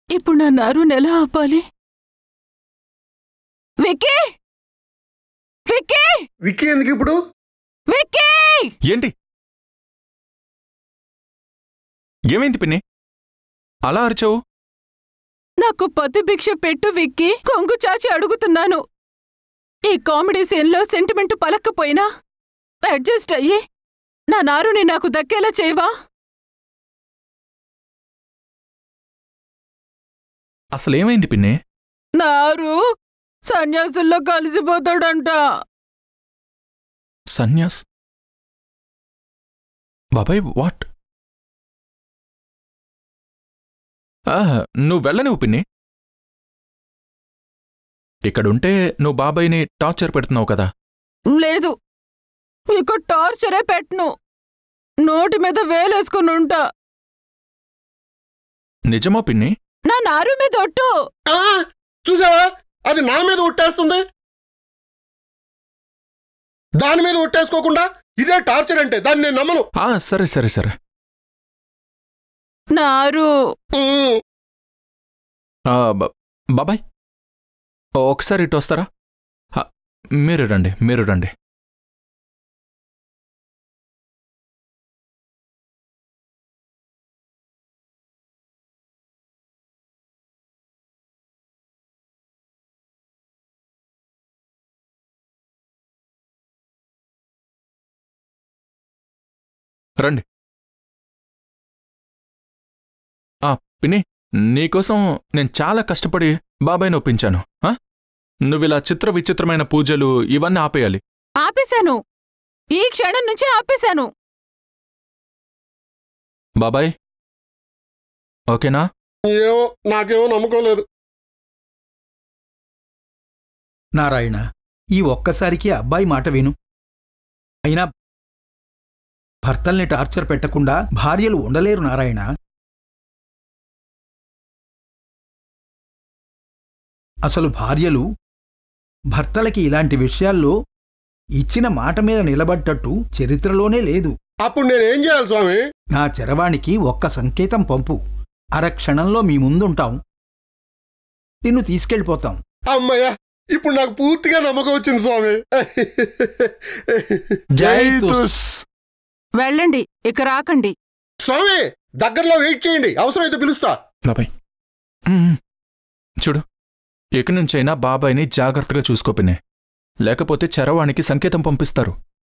ఇప్పుడు నా నారుని ఎలా ఆపాలి విక్కీ విక్కీ విక్కీ ఎందుకు ఇప్పుడు విక్కీ ఏంటి ఏమైంది పిన్ని అలా అరిచావు నాకు పతి భిక్ష పెట్టు విక్కీ కొంగు చాచి అడుగుతున్నాను ఈ కామెడీ సీన్లో సెంటిమెంట్ పలక్కపోయినా అడ్జస్ట్ అయ్యి నా నారుని నాకు దక్కేలా చేయవా అసలేమైంది పిన్ని నారు సన్యాసుల్లో కలిసిపోతాడంట సన్యాస్ బాబాయ్ వాట్ ఆహ్, నువ్వు వెళ్ళనివ్వు పిన్ని ఇక్కడుంటే నువ్వు బాబాయ్ని టార్చర్ పెడుతున్నావు కదా లేదు ఇక టార్చరే పెట్టను నోటి మీద వేలేసుకుని ఉంటా నిజమా పిన్ని నా నారు మీద ఒట్టు ఆ, చూసావా అది నా మీద ఒట్టేస్తుంది దాని మీద ఒట్టేసుకోకుండా ఇదే టార్చర్ అంటే దాన్ని నేను నమ్మను ఆ సరే సరే సరే నారు ఉమ్, ఆ, బ- బాబాయ్ ఒకసారి ఇటు వస్తారా ఆ, మీరు రండి మీరు రండి రండి ఆ పిన్ని నీకోసం నేను చాలా కష్టపడి బాబాయ్ని ఒప్పించాను ఆ? నువ్విలా చిత్ర విచిత్రమైన పూజలు ఇవన్నీ ఆపేయాలి ఆపేశాను ఈ క్షణం నుంచి ఆపేశాను బాబాయ్ ఓకేనా ఏమో నాకేమో నమ్మకం లేదు నారాయణ ఈ ఒక్కసారికి అబ్బాయి మాట విను అయినా భర్తల్ని టార్చర్ పెట్టకుండా భార్యలు ఉండలేరు నారాయణ అసలు భార్యలు భర్తలకి ఇలాంటి విషయాల్లో ఇచ్చిన మాట మీద నిలబడ్డట్టు చరిత్రలోనే లేదు అప్పుడు నేనేం చేయాలి స్వామి నా చరవాణికి ఒక్క సంకేతం పంపు అరక్షణంలో మీ ముందుంటాం నిన్ను తీసుకెళ్ళిపోతాం అమ్మయ్యా ఇప్పుడు నాకు పూర్తిగా నమ్మకం వచ్చింది స్వామి జై తుస్. వెళ్ళండి ఇక రాకండి స్వామి దగ్గరలో వెయిట్ చేయండి అవసరమైతే పిలుస్తా బాబాయ్ మ్మ్. చూడు ఇక నుంచైనా బాబాయ్ని జాగ్రత్తగా చూసుకోపినే లేకపోతే చరవాణికి సంకేతం పంపిస్తారు